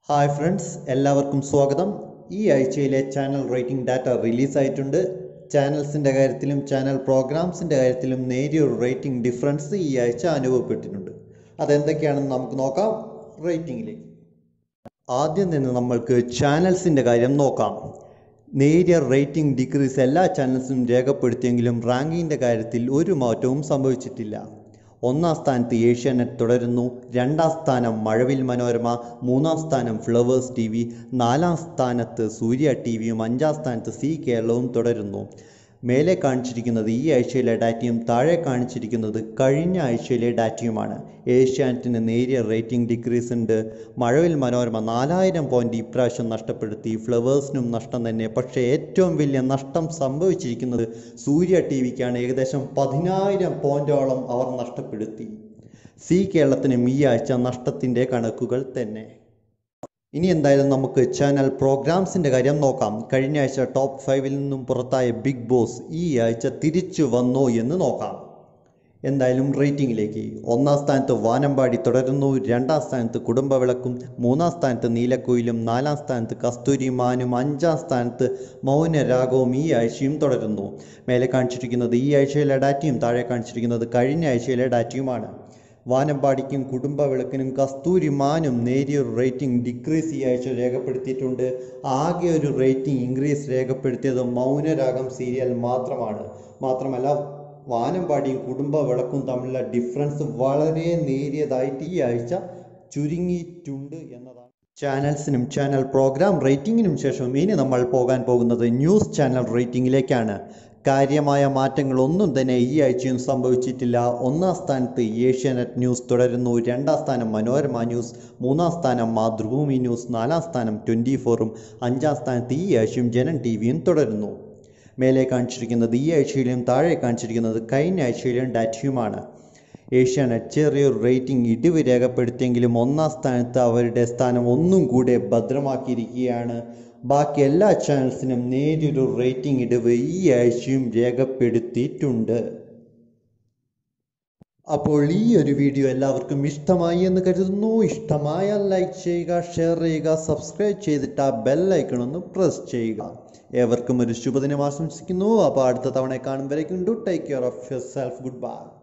hi friends എല്ലാവർക്കും സ്വാഗതം ഈ ആഴ്ചയിലെ ചാനൽ റേറ്റിംഗ് ഡാറ്റ റിലീസായിട്ടുണ്ട് ചാനൽസിൻ്റെ കാര്യത്തിലും ചാനൽ പ്രോഗ്രാംസിൻ്റെ കാര്യത്തിലും നേരിയൊരു റേറ്റിംഗ് ഡിഫറൻസ് ഈ ആഴ്ച അനുഭവപ്പെട്ടിട്ടുണ്ട് അതെന്തൊക്കെയാണെന്ന് നമുക്ക് നോക്കാം റേറ്റിംഗിലേക്ക് ആദ്യം തന്നെ നമ്മൾക്ക് ചാനൽസിൻ്റെ കാര്യം നോക്കാം നേരിയ റേറ്റിംഗ് ഡിക്രീസ് എല്ലാ ചാനൽസിനും രേഖപ്പെടുത്തിയെങ്കിലും റാങ്കിങ്ങിൻ്റെ കാര്യത്തിൽ ഒരു മാറ്റവും സംഭവിച്ചിട്ടില്ല ഒന്നാം സ്ഥാനത്ത് ഏഷ്യാനെറ്റ് തുടരുന്നു രണ്ടാം സ്ഥാനം മഴവിൽ മനോരമ മൂന്നാം സ്ഥാനം ഫ്ലവേഴ്സ് ടി വി നാലാം സ്ഥാനത്ത് സൂര്യ ടി വിയും അഞ്ചാം സ്ഥാനത്ത് സി കേരളവും തുടരുന്നു മേലെ കാണിച്ചിരിക്കുന്നത് ഈ ആഴ്ചയിലെ ഡാറ്റയും താഴെ കാണിച്ചിരിക്കുന്നത് കഴിഞ്ഞ ആഴ്ചയിലെ ഡാറ്റയുമാണ് ഏഷ്യാനെറ്റിന് നേരിയ റേറ്റിംഗ് ഡിക്രീസ് ഉണ്ട് മഴവിൽ മനോരമ നാലായിരം പോയിന്റ് ഇപ്രാവശ്യം നഷ്ടപ്പെടുത്തി ഫ്ലവേഴ്സിനും നഷ്ടം തന്നെ പക്ഷേ ഏറ്റവും വലിയ നഷ്ടം സംഭവിച്ചിരിക്കുന്നത് സൂര്യ ടി വിക്കാണ് ഏകദേശം പതിനായിരം പോയിന്റോളം അവർ നഷ്ടപ്പെടുത്തി സി കേരളത്തിനും ഈ ആഴ്ച നഷ്ടത്തിൻ്റെ കണക്കുകൾ തന്നെ ഇനി എന്തായാലും നമുക്ക് ചാനൽ പ്രോഗ്രാംസിൻ്റെ കാര്യം നോക്കാം കഴിഞ്ഞ ആഴ്ച ടോപ്പ് ഫൈവിൽ നിന്നും പുറത്തായ ബിഗ് ബോസ് ഈ ആഴ്ച തിരിച്ചു വന്നോ എന്ന് നോക്കാം എന്തായാലും റേറ്റിംഗിലേക്ക് ഒന്നാം സ്ഥാനത്ത് വാനമ്പാടി തുടരുന്നു രണ്ടാം സ്ഥാനത്ത് കുടുംബവിളക്കും മൂന്നാം സ്ഥാനത്ത് നീലക്കുയിലും നാലാം സ്ഥാനത്ത് കസ്തൂരിമാനും അഞ്ചാം സ്ഥാനത്ത് മൗനരാഗവും ഈ ആഴ്ചയും തുടരുന്നു മേലെ കാണിച്ചിരിക്കുന്നത് ഈ ആഴ്ചയിലെ ഡാറ്റയും താഴെ കാണിച്ചിരിക്കുന്നത് കഴിഞ്ഞ ആഴ്ചയിലെ ഡാറ്റയുമാണ് വാനമ്പാടിക്കും കുടുംബവിളക്കിനും കസ്തൂരിമാനും നേരിയൊരു റേറ്റിംഗ് ഡിക്രീസ് ഈ ആഴ്ച രേഖപ്പെടുത്തിയിട്ടുണ്ട് ആകെ ഒരു റേറ്റിംഗ് ഇൻക്രീസ് രേഖപ്പെടുത്തിയത് മൗനരാഗം സീരിയൽ മാത്രമാണ് മാത്രമല്ല വാനമ്പാടിയും കുടുംബവിളക്കും തമ്മിലുള്ള ഡിഫറൻസ് വളരെ നേരിയതായിട്ട് ഈ ആഴ്ച ചുരുങ്ങിയിട്ടുണ്ട് എന്നതാണ് ചാനൽസിനും ചാനൽ പ്രോഗ്രാം റേറ്റിംഗിനും ശേഷം ഇനി നമ്മൾ പോകാൻ പോകുന്നത് ന്യൂസ് ചാനൽ റേറ്റിംഗിലേക്കാണ് കാര്യമായ മാറ്റങ്ങളൊന്നും തന്നെ ഈ ആഴ്ചയും സംഭവിച്ചിട്ടില്ല ഒന്നാം സ്ഥാനത്ത് ഏഷ്യാനെറ്റ് ന്യൂസ് തുടരുന്നു രണ്ടാം സ്ഥാനം മനോരമ ന്യൂസ് മൂന്നാം സ്ഥാനം മാതൃഭൂമി ന്യൂസ് നാലാം സ്ഥാനം ട്വൻറ്റി ഫോറും അഞ്ചാം സ്ഥാനത്ത് ഈ ആഴ്ചയും ജനൻ ടി വിയും തുടരുന്നു മേലെ കാണിച്ചിരിക്കുന്നത് ഈ ആഴ്ചയിലും താഴെ കാണിച്ചിരിക്കുന്നത് കഴിഞ്ഞ ആഴ്ചയിലും ഡാറ്റയുമാണ് ഏഷ്യാനെറ്റ് ചെറിയൊരു റേറ്റിംഗ് ഇടിവ് രേഖപ്പെടുത്തിയെങ്കിലും ഒന്നാം സ്ഥാനത്ത് അവരുടെ സ്ഥാനം ഒന്നും കൂടെ ഭദ്രമാക്കിയിരിക്കുകയാണ് ബാക്കി എല്ലാ ചാനൽസിനും നേരിയൊരു റേറ്റിംഗ് ഇടിവ് ഈ ആഴ്ചയും രേഖപ്പെടുത്തിയിട്ടുണ്ട് അപ്പോൾ ഈ ഒരു വീഡിയോ എല്ലാവർക്കും ഇഷ്ടമായി എന്ന് കരുതുന്നു ഇഷ്ടമായാൽ ലൈക്ക് ചെയ്യുക ഷെയർ ചെയ്യുക സബ്സ്ക്രൈബ് ചെയ്തിട്ട് ആ ബെൽ ഐക്കൺ ഒന്ന് പ്രസ് ചെയ്യുക ഏവർക്കും ഒരു ശുഭദിനം ആശംസിക്കുന്നു അപ്പോൾ അടുത്ത തവണ കാണുമ്പോഴേക്കും do take care of yourself good bye